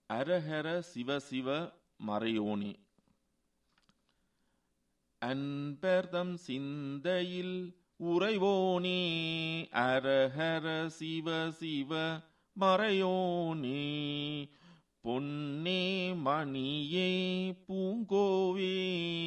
அரஹர சிவ சிவ மறையோனே அன்பர்தம் சிந்தையில் உறைவோனே அரஹர சிவ சிவ மறையோனே பொன்னே மணியே பூங்கோவே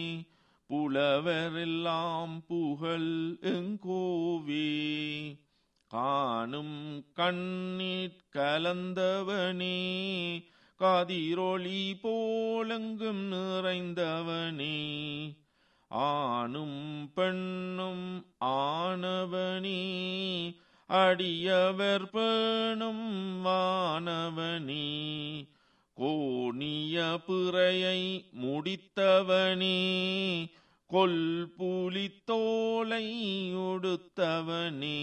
புலவரெல்லாம் புகழ் எங்கோவே காணும் கண்ணீர் கலந்தவனே காதிரொளி போலெங்கும் நிறைந்தவனே ஆணும் பெண்ணும் ஆனவனே அடியவர் பேணும் வானவனே கோணிய பிறையை முடித்தவனே கொல் புலித்தோலை உடுத்தவனே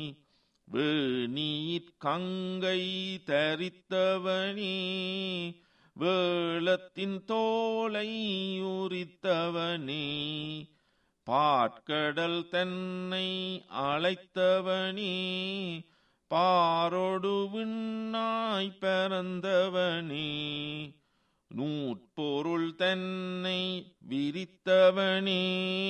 வேணீர் கங்கை தரித்தவனே வேளத்தின் தோலை உரித்தவனே பாட்கடல் தன்னை அழைத்தவனே பாரொடு விண்ணாய் பரந்தவனே நூற்பொருள் தன்னை விரித்தவனே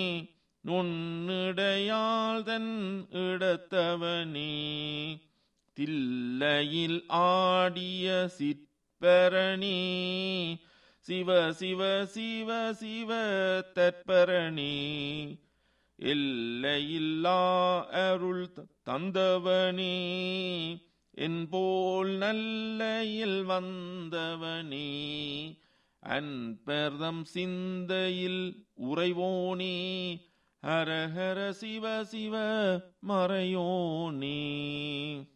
நுண்ணிடையால் தன் இடத்தவனே தில்லையில் ஆடிய சிற்பரணி சிவ சிவ சிவ சிவ தற்பரணி எல்லையில்லா அருள் தந்தவனே என்போல் நல்லையில் வந்தவனே அன்பர்தம் சிந்தையில் உறைவோனே ஹர ஹர சிவ சிவ மறையோனே